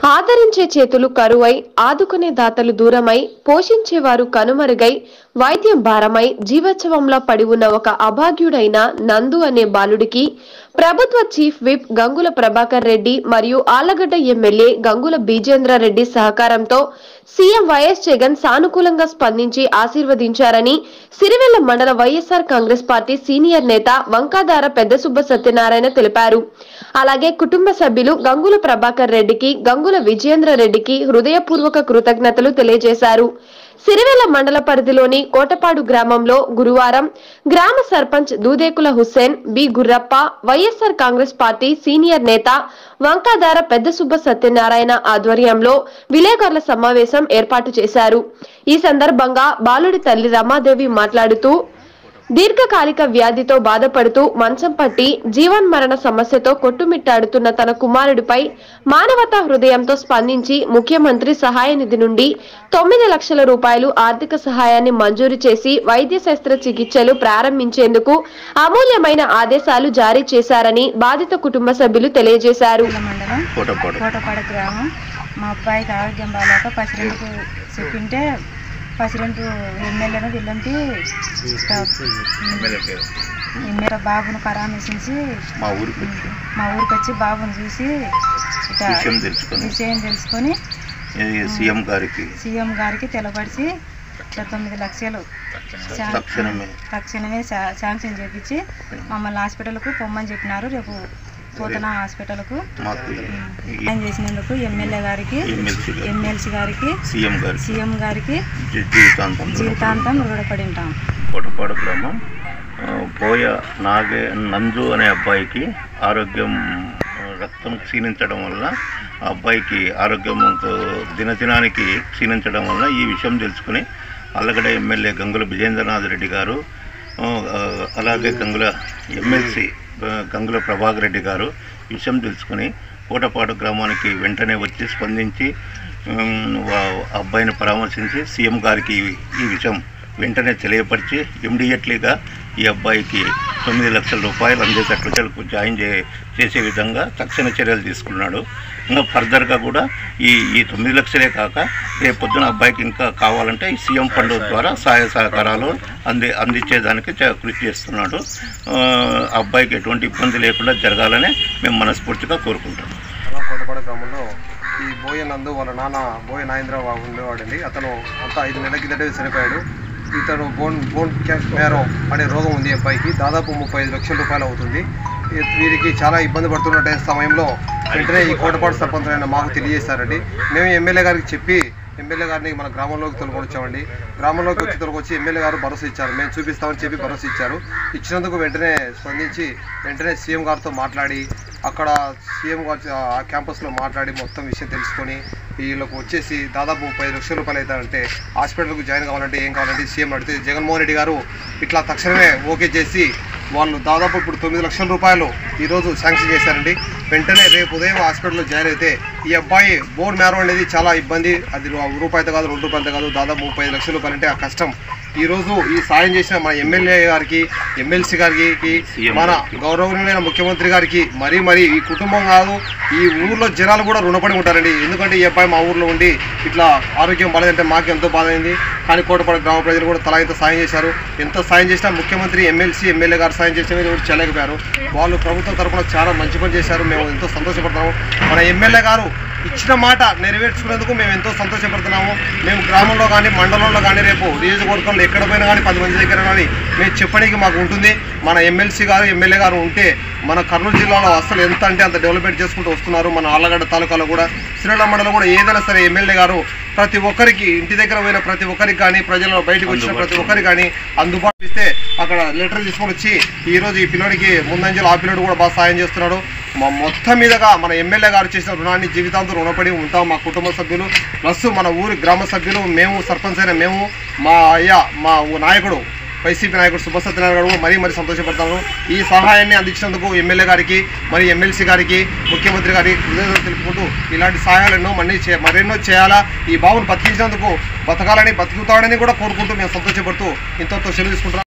ఆదరించే చేతులు కరువై ఆదుకునే దాతలు దూరమై పోషించేవారు కనుమరుగై వైద్యం భారమై జీవోత్సవంలో పడి ఉన్న ఒక అభాగ్యుడైన నందు అనే బాలుడికి ప్రభుత్వ చీఫ్ విప్ గంగుల ప్రభాకర్ రెడ్డి మరియు ఆలగడ్డ ఎమ్మెల్యే గంగుల బీజేంద్ర రెడ్డి సహకారంతో సీఎం వైఎస్ జగన్ సానుకూలంగా స్పందించి ఆశీర్వదించారని సిరివెల్ల మండల వైఎస్ఆర్ కాంగ్రెస్ పార్టీ సీనియర్ నేత వంకాదార పెద్ద సుబ్బ సత్యనారాయణ తెలిపారు అలాగే కుటుంబ సభ్యులు గంగుల ప్రభాకర్ రెడ్డికి గంగుల విజయేంద్ర రెడ్డికి హృదయపూర్వక కృతజ్ఞతలు తెలియజేశారు సిరివెల్ల మండల పరిధిలోని కోటపాడు గ్రామంలో గురువారం గ్రామ sarpanch Dudekula Hussain B Gurrappa YSR Congress party senior నేత వంకాదార పెద్ద సుబ్బ సత్యనారాయణ ఆధ్వర్యంలో విలేకరుల సమావేశం ఏర్పాటు చేశారు ఈ సందర్భంగా బాలుడి తల్లి రమాదేవి మాట్లాడుతూ దీర్ఘకాలిక వ్యాధితో బాధపడుతూ మంచం పట్టి జీవన్మరణ సమస్యతో కొట్టుమిట్టాడుతున్న తన కుమారుడిపై మానవతా హృదయంతో స్పందించి ముఖ్యమంత్రి సహాయ నిధి నుండి తొమ్మిది లక్షల రూపాయలు ఆర్థిక సహాయాన్ని మంజూరు చేసి వైద్య శస్త్ర చికిత్సలు ప్రారంభించేందుకు అమూల్యమైన ఆదేశాలు జారీ చేశారని బాధిత కుటుంబ సభ్యులు తెలియజేశారు పూల మండలం కోటపాడు కోటపాడు గ్రామం మా అబ్బాయికి ఆరోగ్యం బాగాలేక పసిరెంటుకు చెప్పింటే పసిరెంటు ఎమ్మెల్యేను వీళ్ళంటి ఎమ్మెల్యే పేరు ఎమ్మెల్యే బాబును పరామర్శించి మా ఊరికి వచ్చి మా ఊరికి వచ్చి బాబును చూసి ఇట విషయం తెలుసుకొని విషయం తెలుసుకొని ఇది సీఎం గారికి సీఎం గారికి తెలపడిచి ఇట్లా తొమ్మిది లక్షలు శా- తక్షణమే తక్షణమే శా- శాంక్షన్ చేపించి మమ్మల్ని హాస్పిటల్కు పొమ్మని చెప్పినారు రేపు పోతన హాస్పిటల్కు మాకు ఈ సాయం చేసినందుకు ఎమ్మెల్యే గారికి ఎమ్మెల్సీ గారికి ఎమ్మెల్సీ గారికి సీఎం గారికి సీఎం గారికి జీ- జీవితాంతం జీవితాంతం రుణపడి ఉంటాం కోటపాడు గ్రామం ఆ, పోయ నాగే నంజు అనే అబ్బాయికి ఆరోగ్యం ఆ, రక్తం క్షీణించడం వల్ల ఆ అబ్బాయికి ఆరోగ్యం దినదినానికి క్షీణించడం వల్ల ఈ విషయం తెలుసుకుని అల్లగడ ఎమ్మెల్యే గంగుల విజేంద్రనాథ్ రెడ్డి గారు ఆ, ఆ, అలాగే గంగుల ఎమ్మెల్సీ ఆ, గంగుల ప్రభాకర్ రెడ్డి గారు ఈ విషయం తెలుసుకుని కోటపాడు గ్రామానికి వెంటనే వచ్చి స్పందించి ఉమ్, వా- అబ్బాయిని పరామర్శించి సీఎం గారికి ఈ- ఈ విషయం వెంటనే తెలియపరిచి ఇమ్మీడియట్లీగా ఈ అబ్బాయికి తొమ్మిది లక్షల రూపాయలు అందేటట్లుకు జాయిన్ చే చేసే విధంగా తక్షణ చర్యలు తీసుకున్నాడు ఇంకా ఫర్దర్గా కూడా ఈ ఈ తొమ్మిది లక్షలే కాక రేపు పొద్దున అబ్బాయికి ఇంకా కావాలంటే ఈ సీఎం ఫండ్ ద్వారా సహాయ సహకారాలు అంది అందించేదానికి చ- కృషి చేస్తున్నాడు ఆ, అబ్బాయికి ఎటువంటి ఇబ్బంది లేకుండా జరగాలని మేము మనస్ఫూర్తిగా కోరుకుంటున్నాం అలా కోటపాడు గ్రామంలో ఈ బోయ నందు వాళ్ళ నాన్న బోయ నాగేంద్ర బాబు ఉండేవాడండి అతను అంతా ఐదు నెలల కిందటే చనిపోయాడు ఇతను బోన్ బోన్ మ్యారో అనే రోగం ఉంది ఈ అబ్బాయికి దాదాపు ముప్పై ఐదు లక్షల రూపాయలు అవుతుంది ఈ- వీరికి చాలా ఇబ్బంది పడుతున్న సమయంలో వెంటనే ఈ కోటపాడు సర్పంచ్ అయిన మాకు తెలియజేశారండి మేము ఎమ్మెల్యే గారికి చెప్పి ఎమ్మెల్యే గారిని మన గ్రామంలోకి తొలకొని వచ్చామండి గ్రామంలోకి వచ్చి తొలగొచ్చి ఎమ్మెల్యే గారు భరోసా ఇచ్చారు మేము చూపిస్తామని చెప్పి భరోసా ఇచ్చారు ఇచ్చినందుకు వెంటనే స్పందించి వెంటనే సీఎం గారితో మాట్లాడి అక్కడ సీఎం గారు ఆ క్యాంపస్లో మాట్లాడి మొత్తం విషయం తెలుసుకొని వీళ్ళకు వచ్చేసి దాదాపు ముప్పై లక్షల రూపాయలు అవుతారంటే హాస్పిటల్కు జాయిన్ కావాలంటే ఏం కావాలంటే సీఎం అడిగితే జగన్మోహన్ రెడ్డి గారు ఇట్లా తక్షణమే ఓకే చేసి వాళ్ళు దాదాపు ఇప్పుడు తొమ్మిది లక్షల రూపాయలు ఈరోజు శాంక్షన్ చేశారండి వెంటనే రేపు ఉదయం హాస్పిటల్లో జాయిన్ అయితే ఈ అబ్బాయి బోన్ మ్యారో అనేది చాలా ఇబ్బంది అది రూ- రూపాయితో కాదు రెండు రూపాయలతో కాదు దాదాపు ముప్పై ఐదు లక్షల రూపాయలు అంటే ఆ కష్టం ఈ రోజు ఈ సాయం చేసిన మన ఎమ్మెల్యే గారికి ఎమ్మెల్సీ గారికి సీఎం మన గారికి. గౌరవనీయమైన ముఖ్యమంత్రి గారికి మరీ మరీ ఈ కుటుంబం కాదు ఈ ఊర్లో జనాలు కూడా రుణపడి ఉంటారండి ఎందుకంటే ఈ అబ్బాయి మా ఊర్లో ఉండి ఇట్లా ఆరోగ్యం బాగాలేదంటే మాకు ఎంతో బాధ అయింది కానీ కోటపాడు గ్రామ ప్రజలు కూడా తలా ఇంత సాయం చేశారు ఎంత సాయం చేసినా ముఖ్యమంత్రి ఎమ్మెల్సీ ఎమ్మెల్యే గారు సాయం చేసిన మీద కూడా చేయలేకపోయారు వాళ్ళు ప్రభుత్వం తరఫున చాలా మంచి పని చేశారు మేము ఎంతో సంతోషపడుతున్నాము మన ఎమ్మెల్యే గారు ఇచ్చిన మాట నెరవేర్చుకునేందుకు మేము ఎంతో సంతోషపడుతున్నాము మేము గ్రామంలో కానీ మండలంలో కానీ రేపు నియోజకవర్గంలో ఎక్కడ పోయినా కానీ పది మంది దగ్గర కానీ మేము చెప్పడానికి మాకు ఉంటుంది మన ఎమ్మెల్సీ గారు ఎమ్మెల్యే గారు ఉంటే మన కర్నూలు జిల్లాలో అసలు ఎంత అంటే అంత డెవలప్మెంట్ చేసుకుంటూ వస్తున్నారు మన ఆళ్ళగడ్డ తాలూకాలో కూడా శ్రీరామ మండలం కూడా ఏదైనా సరే ఎమ్మెల్యే గారు ప్రతి ఒక్కరికి ఇంటి దగ్గర పోయిన ప్రతి ఒక్కరికి కానీ ప్రజలు బయటకు వచ్చిన ప్రతి ఒక్కరికి కానీ అందుబాటు ఇస్తే అక్కడ లెటర్ తీసుకొని వచ్చి ఈ రోజు ఈ పిల్లడికి ముందంజలు ఆ పిల్లడు కూడా బాగా సాయం చేస్తున్నాడు మా మొత్తం మీదగా మన ఎమ్మెల్యే గారు చేసిన రుణాన్ని జీవితాంతం రుణపడి ఉంటాం మా కుటుంబ సభ్యులు ప్లస్ మన ఊరి గ్రామ సభ్యులు మేము సర్పంచ్ అయిన మేము మా అయ్యా మా ఊ- నాయకుడు వైసీపీ నాయకుడు సుభసత్యనారాయణ గారు మరీ మరీ సంతోషపడతాను ఈ సహాయాన్ని అందించినందుకు ఎమ్మెల్యే గారికి మరి ఎమ్మెల్సీ గారికి ముఖ్యమంత్రి గారికి కృతజ్ఞతలు తెలుపుకుంటూ ఇలాంటి సహాయాలు ఎన్నో మనీ చే మరెన్నో చేయాలా ఈ బాబును బతికించినందుకు బతకాలని బతుకుతాడని కూడా కోరుకుంటూ మేము సంతోషపడుతూ ఇంతతో సెలవు తీసుకుంటున్నాం